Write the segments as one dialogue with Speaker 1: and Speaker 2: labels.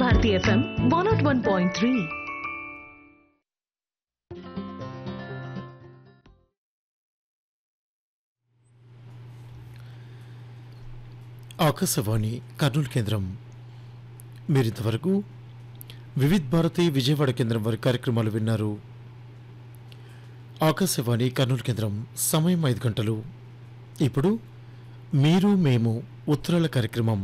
Speaker 1: Bharati FM one naught one point three
Speaker 2: Akashvani Kurnool కేంద్రం మీరింతవరకు వివిధ్ భారతి విజయవాడ కేంద్రం వారి కార్యక్రమాలు విన్నారు ఆకాశవాణి కర్నూలు కేంద్రం సమయం ఐదు గంటలు ఇప్పుడు మీరు మేము ఉత్తరాల కార్యక్రమం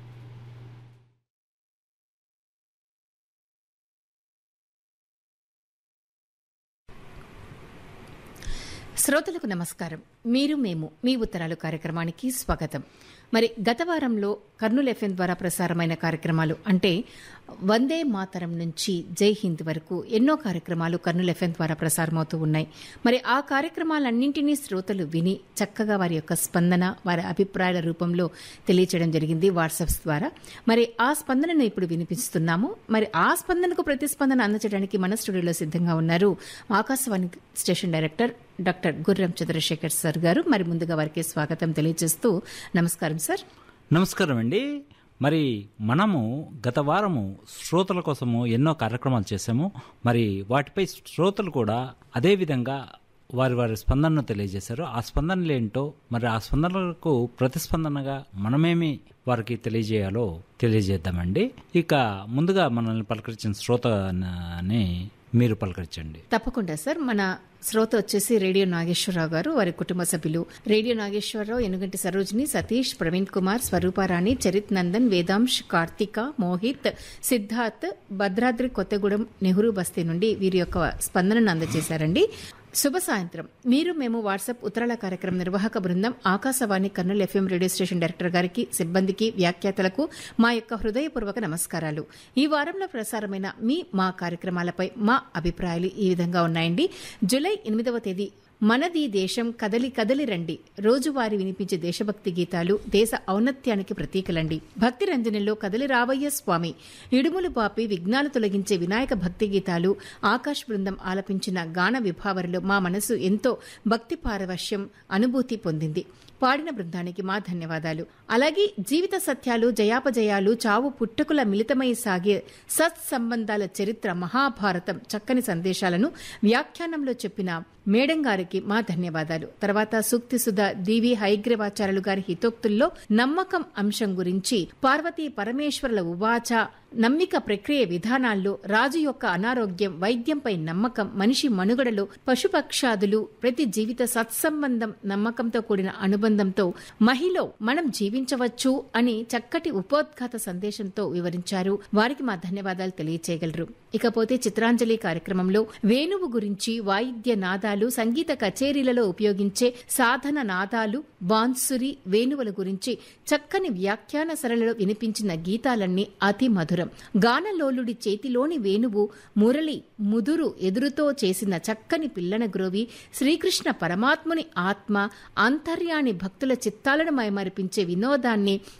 Speaker 3: శ్రోతలకు నమస్కారం మీరు మేము మీ ఉత్తరాలు కార్యక్రమానికి స్వాగతం మరి గత వారంలో కర్నూలు ఎఫ్ఎం ద్వారా ప్రసారమైన కార్యక్రమాలు అంటే వందే మాతరం నుంచి జై హింద్ వరకు ఎన్నో కార్యక్రమాలు కర్నూలు ఎఫ్ఎం ద్వారా ప్రసారమవుతూ ఉన్నాయి మరి ఆ కార్యక్రమాలన్నింటినీ శ్రోతలు విని చక్కగా వారి యొక్క స్పందన వారి అభిప్రాయాల రూపంలో తెలియచేయడం జరిగింది వాట్సాప్స్ ద్వారా మరి ఆ స్పందనను ఇప్పుడు వినిపిస్తున్నాము మరి ఆ స్పందనకు ప్రతిస్పందన అందజేయడానికి మన స్టూడియోలో సిద్ధంగా ఉన్నారు ఆకాశవాణి స్టేషన్ డైరెక్టర్ డాక్టర్ గుర్రం చంద్రశేఖర్ సార్ గారు మరి ముందుగా వారికి స్వాగతం తెలియజేస్తూ నమస్కారం సార్
Speaker 4: నమస్కారం అండి మరి మనము గత వారము శ్రోతల కోసము ఎన్నో కార్యక్రమాలు చేశాము మరి వాటిపై శ్రోతలు కూడా అదే విధంగా వారి వారి స్పందనను తెలియజేశారు ఆ స్పందనలు ఏంటో మరి ఆ స్పందనలకు ప్రతిస్పందనగా మనమేమి వారికి తెలియజేయాలో తెలియజేద్దామండి ఇక ముందుగా మనల్ని పలకరించిన శ్రోతని మీరు పలకరించండి
Speaker 3: తప్పకుండా సార్ మన శ్రోత వచ్చేసి రేడియో నాగేశ్వరరావు గారు వారి కుటుంబ సభ్యులు రేడియో నాగేశ్వరరావు ఎనుగంటి సరోజిని సతీష్ ప్రవీణ్ కుమార్ స్వరూపారాణి చరిత్ నందన్ వేదాంశ్ కార్తిక మోహిత్ సిద్ధార్థ్ భద్రాద్రి కొత్తగూడెం నెహ్రూ బస్తీ నుండి వీరి యొక్క స్పందనను అందజేశారండి శుభ సాయంత్రం మీరు మేము వాట్సాప్ ఉత్తరాల కార్యక్రమం నిర్వాహక బృందం Akashvani Kurnool FM radio station director గారికి సిబ్బందికి వ్యాఖ్యాతలకు మా యొక్క హృదయపూర్వక నమస్కారాలు ఈ వారంలో ప్రసారమైన మీ మా కార్యక్రమాలపై మా అభిప్రాయాలు ఈ విధంగా ఉన్నాయండి జూలై ఎనిమిదవ తేదీ మనది దేశం కదలి కదలి రండి రోజువారీ వినిపించే దేశభక్తి గీతాలు దేశ ఔన్నత్యానికి ప్రతీకలండి భక్తి రంజనిలో కదలి రావయ్య స్వామి ఇడుములు పాపి విఘ్నాలు తొలగించే వినాయక భక్తి గీతాలు ఆకాశ్ బృందం ఆలపించిన గాన విభావరిలో మా మనసు ఎంతో భక్తి పారవశ్యం అనుభూతి పొందింది పాడిన బృందానికి మా ధన్యవాదాలు అలాగే జీవిత సత్యాలు జయాపజయాలు చావు పుట్టుకుల మిళితమై సాగే సత్సంబంధాల చరిత్ర మహాభారతం చక్కని సందేశాలను వ్యాఖ్యానంలో చెప్పిన మేడం గారికి మా ధన్యవాదాలు తర్వాత సూక్తి సుధ దీవి హైగ్రీవాచార్యులు గారి హితోక్తుల్లో నమ్మకం అంశం గురించి పార్వతీ పరమేశ్వరుల ఉవాచ నమ్మిక ప్రక్రియ విధానాల్లో రాజు యొక్క అనారోగ్యం వైద్యంపై నమ్మకం మనిషి మనుగడలో పశుపక్షాదులు ప్రతి జీవిత సత్సంబంధం నమ్మకంతో కూడిన అనుబంధంతో మహిళ మనం జీవించవచ్చు అని చక్కటి ఉపోద్ఘాత సందేశంతో వివరించారు వారికి మా ధన్యవాదాలు తెలియచేయగలరు ఇకపోతే చిత్రాంజలి కార్యక్రమంలో వేణువు గురించి వాయిద్య నాదాలు సంగీత కచేరీలలో ఉపయోగించే సాధన నాదాలు బాన్సురి వేణువుల గురించి చక్కని వ్యాఖ్యాన సరళిలో వినిపించిన గీతాలన్నీ అతి మధురం గానలోలుడి చేతిలోని వేణువు మురళి ముదురు ఎదురుతో చేసిన చక్కని పిల్లన గ్రోవి శ్రీకృష్ణ పరమాత్ముని ఆత్మ అంతర్యాని భక్తుల చిత్తాలను మైమరిపించే వినోదాన్ని